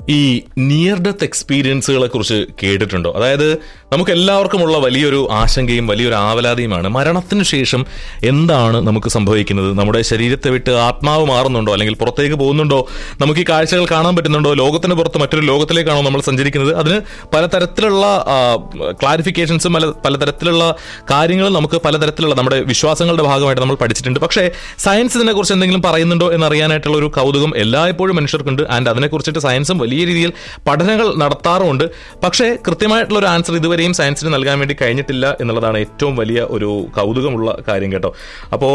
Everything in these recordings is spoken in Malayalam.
ഈ നിയർ ഡെത്ത് എക്സ്പീരിയൻസുകളെ കുറിച്ച് കേട്ടിട്ടുണ്ടോ അതായത് നമുക്ക് എല്ലാവർക്കുമുള്ള വലിയൊരു ആശങ്കയും വലിയൊരു ആവലാതിയുമാണ് മരണത്തിന് ശേഷം എന്താണ് നമുക്ക് സംഭവിക്കുന്നത് നമ്മുടെ ശരീരത്തെ വിട്ട് ആത്മാവ് മാറുന്നുണ്ടോ അല്ലെങ്കിൽ പുറത്തേക്ക് പോകുന്നുണ്ടോ നമുക്ക് ഈ കാഴ്ചകൾ കാണാൻ പറ്റുന്നുണ്ടോ ലോകത്തിന് പുറത്ത് മറ്റൊരു ലോകത്തിലേക്കാണോ നമ്മൾ സഞ്ചരിക്കുന്നത് അതിന് പലതരത്തിലുള്ള ക്ലാരിഫിക്കേഷൻസും പല പലതരത്തിലുള്ള കാര്യങ്ങൾ നമുക്ക് പലതരത്തിലുള്ള നമ്മുടെ വിശ്വാസങ്ങളുടെ ഭാഗമായിട്ട് നമ്മൾ പഠിച്ചിട്ടുണ്ട് പക്ഷേ സയൻസ് ഇതിനെക്കുറിച്ച് എന്തെങ്കിലും പറയുന്നുണ്ടോ എന്നറിയാനായിട്ടുള്ള ഒരു കൗതുകം എല്ലായ്പ്പോഴും മനുഷ്യർക്കുണ്ട് ആൻഡ് അതിനെക്കുറിച്ചിട്ട് സയൻസും വലിയ രീതിയിൽ പഠനങ്ങൾ നടത്താറുമുണ്ട് പക്ഷേ കൃത്യമായിട്ടുള്ള ഒരു ആൻസർ ഇതുവരെയും സയൻസിന് നൽകാൻ വേണ്ടി കഴിഞ്ഞിട്ടില്ല എന്നുള്ളതാണ് ഏറ്റവും വലിയ ഒരു കൗതുകമുള്ള കാര്യം കേട്ടോ അപ്പോൾ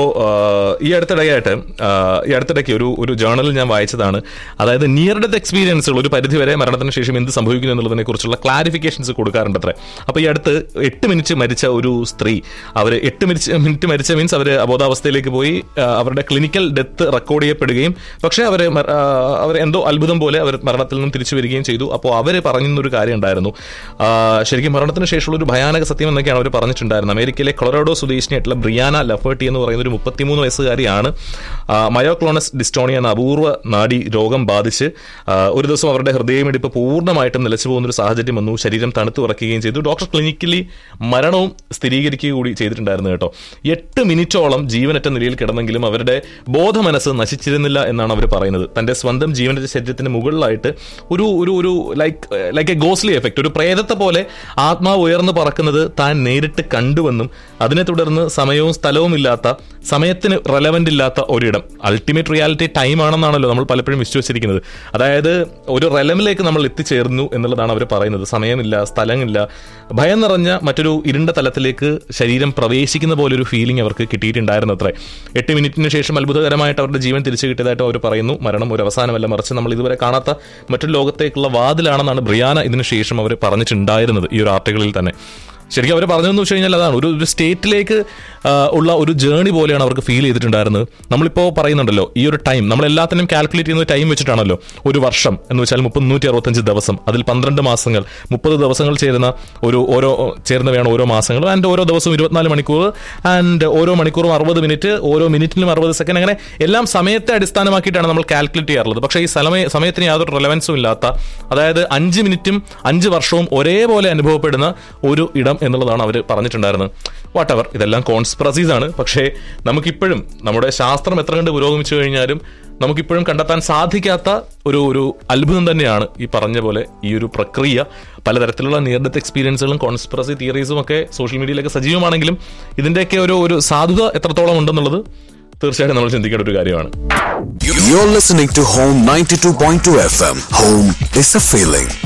ഈ അടുത്തിടെയായിട്ട് ആ, ഈ അടുത്തിടയ്ക്ക് ഒരു ഒരു ജേർണലിൽ ഞാൻ വായിച്ചതാണ് അതായത് നിയർ ഡെത്ത് എക്സ്പീരിയൻസുകൾ ഒരു പരിധിവരെ മരണത്തിന് ശേഷം എന്ത് സംഭവിക്കുന്നു എന്നുള്ളതിനെ കുറിച്ചുള്ള ക്ലാരിഫിക്കേഷൻസ് കൊടുക്കാറുണ്ട് അത്രേ അപ്പോൾ ഈ അടുത്ത് എട്ട് മിനിറ്റ് മരിച്ച ഒരു സ്ത്രീ അവർ എട്ട് മിനിറ്റ് മിനിറ്റ് മരിച്ച മീൻസ് അവർ അബോധാവസ്ഥയിലേക്ക് പോയി ആ, അവരുടെ ക്ലിനിക്കൽ ഡെത്ത് റെക്കോർഡ് ചെയ്യപ്പെടുകയും പക്ഷേ അവർ അവർ എന്തോ അത്ഭുതം പോലെ അവർ മരണത്തിൽ നിന്നും തിരിച്ചു വരികയും ചെയ്തു അപ്പോൾ അവർ പറഞ്ഞൊരു കാര്യം ഉണ്ടായിരുന്നു ആ, ശരിക്കും മരണത്തിന് ശേഷമുള്ള ഒരു ഭയാനക സത്യം എന്നൊക്കെയാണ് അവർ പറഞ്ഞിട്ടുണ്ടായിരുന്നത് അമേരിക്കയിലെ കൊളറാഡോ സ്വദേശിനിയായിട്ടുള്ള ബ്രിയാന ലഫേർട്ടി എന്ന് പറയുന്ന ഒരു മുപ്പത്തിമൂന്ന് വയസ്സുകാരിയാണ് ആ, മയോക്ലോണസ് ഡിസ്റ്റോണിയ എന്ന അപൂർവ നാഡി രോഗം ബാധിച്ച് ആ, ഒരു ദിവസം അവരുടെ ഹൃദയമിടിപ്പ് പൂർണ്ണമായിട്ടും നിലച്ചു പോകുന്ന ഒരു സാഹചര്യം വന്നു ശരീരം തണുത്തു വിറയ്ക്കുകയും ചെയ്തു ഡോക്ടർ ക്ലിനിക്കലി മരണവും സ്ഥിരീകരിക്കുക കൂടി ചെയ്തിട്ടുണ്ടായിരുന്നു കേട്ടോ എട്ട് മിനിറ്റോളം ജീവനറ്റ നിലയിൽ കിടന്നെങ്കിലും അവരുടെ ബോധമനസ്സ് നശിച്ചിരുന്നില്ല എന്നാണ് അവർ പറയുന്നത് തന്റെ സ്വന്തം ജീവനറ്റ ശരീരത്തിന് മുകളിലായിട്ട് ഒരു ഒരു ഒരു ലൈക്ക് ലൈക്ക് എ ഗോസ്ലി എഫക്റ്റ് ഒരു പ്രേതത്തെ പോലെ ആത്മാവ് ഉയർന്നു പറക്കുന്നത് താൻ നേരിട്ട് കണ്ടുവെന്നും അതിനെ തുടർന്ന് സമയവും സ്ഥലവും ഇല്ലാത്ത സമയത്തിന് റെലവൻ്റ് ഇല്ലാത്ത ഒരിടം അൾട്ടിമേറ്റ് റിയാലിറ്റി ടൈം ആണെന്നാണല്ലോ നമ്മൾ പലപ്പോഴും വിശ്വസിച്ചിരിക്കുന്നത് അതായത് ഒരു റെലമിലേക്ക് നമ്മൾ എത്തിച്ചേർന്നു എന്നുള്ളതാണ് അവർ പറയുന്നത് സമയമില്ല സ്ഥലമില്ല ഭയം നിറഞ്ഞ മറ്റൊരു ഇരുണ്ട തലത്തിലേക്ക് ശരീരം പ്രവേശിക്കുന്ന പോലെ ഒരു ഫീലിംഗ് അവർക്ക് കിട്ടിയിട്ടുണ്ടായിരുന്നു അത്രേ എട്ട് മിനിറ്റിന് ശേഷം അത്ഭുതകരമായിട്ട് അവരുടെ ജീവൻ തിരിച്ചു കിട്ടിയതായിട്ട് അവർ പറയുന്നു മരണം ഒരു അവസാനമല്ല മറിച്ച് നമ്മൾ ഇതുവരെ കാണാത്ത മറ്റൊരു ലോകത്തേക്കുള്ള വാതിലാണെന്നാണ് ബ്രിയാന ഇതിനു ശേഷം അവർ പറഞ്ഞിട്ടുണ്ടായിരുന്നത് ഈ ഒരു ആർട്ടിക്കിളിൽ തന്നെ ശരിക്കും അവർ പറഞ്ഞതെന്ന് വെച്ച് കഴിഞ്ഞാൽ അതാണ് ഒരു ഒരു സ്റ്റേറ്റിലേക്ക് ആ, ഉള്ള ഒരു ജേണി പോലെയാണ് അവർക്ക് ഫീൽ ചെയ്തിട്ടുണ്ടായിരുന്നത് നമ്മളിപ്പോൾ പറയുന്നുണ്ടല്ലോ ഈ ഒരു ടൈം നമ്മൾ എല്ലാത്തിനും കാൽക്കുലേറ്റ് ചെയ്യുന്ന ടൈം വെച്ചിട്ടാണല്ലോ ഒരു വർഷം എന്ന് വെച്ചാൽ മുപ്പത് നൂറ്റി അറുപത്തഞ്ച് ദിവസം അതിൽ പന്ത്രണ്ട് മാസങ്ങൾ മുപ്പത് ദിവസങ്ങൾ ചേരുന്ന ഒരു ഓരോ ചേർന്നവയാണ് ഓരോ മാസങ്ങൾ ആൻഡ് ഓരോ ദിവസവും ഇരുപത്തിനാല് മണിക്കൂർ ആൻഡ് ഓരോ മണിക്കൂറും അറുപത് മിനിറ്റ് ഓരോ മിനിറ്റിനും അറുപത് സെക്കൻഡ് അങ്ങനെ എല്ലാം സമയത്തെ അടിസ്ഥാനമാക്കിയിട്ടാണ് നമ്മൾ കാൽക്കുലേറ്റ് ചെയ്യാറുള്ളത് പക്ഷേ ഈ സമയ സമയത്തിന് യാതൊരു റെലവൻസും ഇല്ലാത്ത അതായത് അഞ്ച് മിനിറ്റും അഞ്ച് വർഷവും ഒരേപോലെ അനുഭവപ്പെടുന്ന ഒരു ഇടം എന്നുള്ളതാണ് അവർ പറഞ്ഞിട്ടുണ്ടായിരുന്നത് വാട്ട് എവർ ഇതെല്ലാം കോൺസ്പിറസീസ് ആണ് പക്ഷേ നമുക്കിപ്പോഴും നമ്മുടെ ശാസ്ത്രം എത്ര കണ്ട് പുരോഗമിച്ചു കഴിഞ്ഞാലും നമുക്കിപ്പോഴും കണ്ടെത്താൻ സാധിക്കാത്ത ഒരു ഒരു അത്ഭുതം തന്നെയാണ് ഈ പറഞ്ഞ പോലെ ഈ ഒരു പ്രക്രിയ പലതരത്തിലുള്ള നിയർ ഡെത്ത് എക്സ്പീരിയൻസുകളും കോൺസ്പിറസി തിയറീസും ഒക്കെ സോഷ്യൽ മീഡിയയിലൊക്കെ സജീവമാണെങ്കിലും ഇതിന്റെയൊക്കെ ഒരു ഒരു സാധുത എത്രത്തോളം ഉണ്ടെന്നുള്ളത് തീർച്ചയായിട്ടും നമ്മൾ ചിന്തിക്കേണ്ട ഒരു കാര്യമാണ് You're listening to Home 92.2 FM. Home is a feeling.